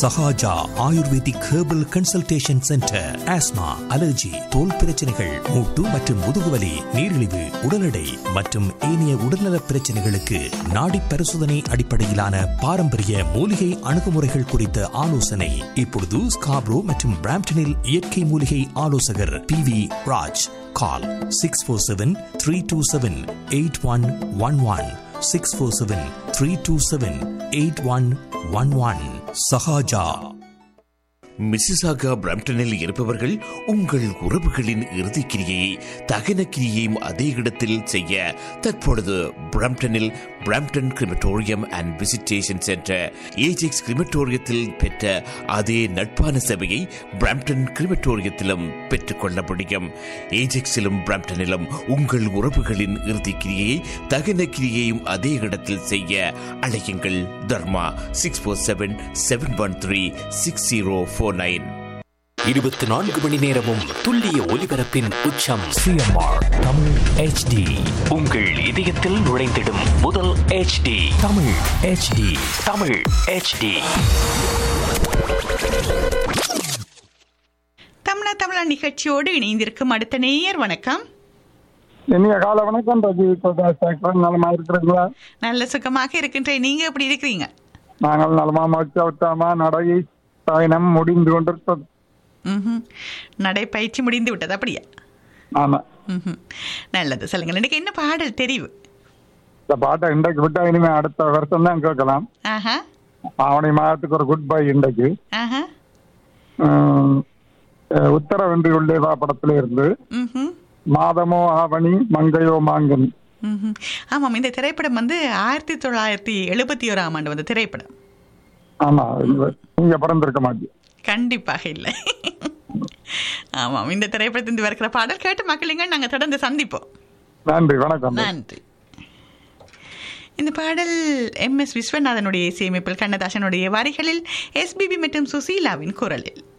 Sahaja ayurvedic herbal consultation centre asthma allergy தோல் பிரச்சனைகள் மூட்டு மற்றும் முதுகுவலி நீரிழிவு உடல் எடை மற்றும் ஏனைய உடல்நல பிரச்சனைகளுக்கு நாடி பரிசோதனை அடிப்படையிலான பாரம்பரிய மூலிகை அணுகுமுறைகள் குறித்த ஆலோசனை இப்பொழுது ஸ்காப்ரோ மற்றும் பிராம்டனில் இயற்கை மூலிகை ஆலோசகர் P V Raj call six four seven three two seven eight one one one six four seven three two seven eight one one one Sahaja Mississauga பிரம்டனில் இருப்பவர்கள் உங்கள் உறவுகளின் இறுதிக் கிரியை தகன கிரியையும் அதே இடத்தில் செய்ய தற்பொழுது பிரம்டனில் Brampton crematorium and visitation centre Ajax கிரிமட்டோரியத்தில் பெற்ற அதே நட்பான சபையை பிரம்டன் கிரிமட்டோரியத்திலும் பெற்றுக்கொள்ள முடியும் ஏஜெக்ஸிலும் பிரம்டனிலும் உங்கள் உறவுகளின் இறுதிக் கிரியையை தகன கிரியையும் அதே இடத்தில் செய்ய அழையுங்கள் Dharma six four seven seven one three six zero four nine இருபத்தி நான்கு மணி நேரமும் துல்லிய ஒலிபரப்பின் உச்சம் சிஎம்ஆர் தமிழ் ஹெச்டி உங்கள் இதயத்தில் நுழைந்திடும் முதல் HD Tamil HD Tamil HD தமிழா தமிழா நிகழ்ச்சியோடு இணைந்திருக்கும் அடுத்த நேயர் வணக்கம் இனிய கால வணக்கம் ரஜி பிரகாஷ் டாக்டர் நலமா இருக்கிறீங்களா நல்ல சுகமாக இருக்கின்றேன் நீங்க எப்படி இருக்கிறீங்க நாங்கள் நலமா மகிழ்ச்சியா உத்தாமா நடை பயணம் முடிந்து கொண்டிருப்பது ம்ஹும். நடைப்பயிற்சி முடிந்து விட்டது அப்படியா ஆமா ம்ஹும். நல்லது சொல்லுங்கள் எனக்கு என்ன பாடல் தெரிவு இந்த பாட்டை இன்றைக்கு விட்டா இனிமே அடுத்த வருஷம் தான் கேட்கலாம் ஆஹா ஆவணி மாதத்துக்கு ஒரு குட் பை இன்றைக்கு ஆஹா உம், அஹ், உத்தரவின்றி உள்ளேவா படத்துல இருந்து ம்ஹும். மாதமோ ஆவணி மங்கையோ மாங்கனி ம்ஹும். ஆமாம் இந்த திரைப்படம் வந்து ஆயிரத்தி தொள்ளாயிரத்தி எழுபத்தி ஓராம் ஆண்டு வந்த திரைப்படம் ஆமா இது- நீங்க பிறந்திருக்க மாட்டீங்க கண்டிப்பாக இல்லை ஆமாம் இந்த திரைப்படத்திலிருந்து வருகிற பாடல் கேட்டு மக்களுங்க நாங்கள் தொடர்ந்து சந்திப்போம் நன்றி வணக்கம் நன்றி இந்த பாடல் எம் எஸ் விஸ்வநாதனுடைய இசையமைப்பில் கண்ணதாசனுடைய வரிகளில் எஸ்பிபி மற்றும் சுசீலாவின் குரலில்